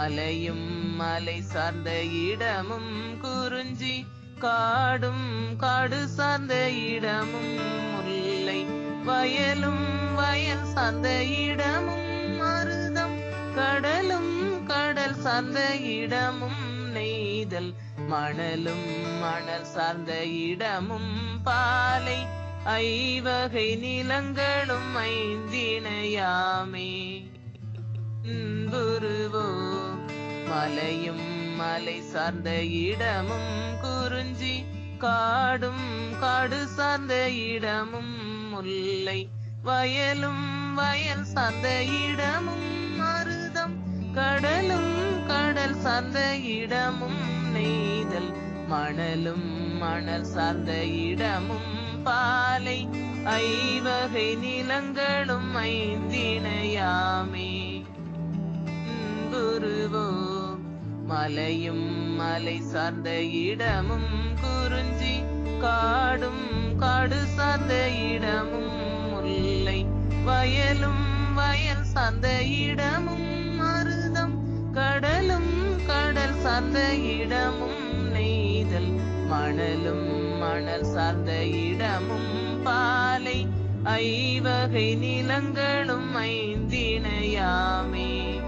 மலையும் மலை சார்ந்த இடமும் குறிஞ்சி காடும் காடு சார்ந்த இடமும் முல்லை வயலும் வயல் சார்ந்த இடமும் மருதம் கடலும் கடல் சார்ந்த இடமும் நெய்தல் மணலும் மணல் சார்ந்த இடமும் பாலை ஐவகை நிலங்களும் ஐந்திணையாமே குருவோ மலையும் மலை சார்ந்த இடமும் குறிஞ்சி காடும் காடு சார்ந்த இடமும் முல்லை வயலும் வயல் சார்ந்த இடமும் மருதம் கடலும் கடல் சார்ந்த இடமும் நெய்தல் மணலும் மணல் சார்ந்த இடமும் பாலை ஐவகை நிலங்களும் ஐந்திணையாமே குருவோ மலையும் மலை சார்ந்த இடமும் குறிஞ்சி காடும் காடு சார்ந்த இடமும் முல்லை வயலும் வயல் சார்ந்த இடமும் மருதம் கடலும் கடல் சார்ந்த இடமும் நெய்தல் மணலும் மணல் சார்ந்த இடமும் பாலை ஐவகை நிலங்களும் ஐந்திணையாமே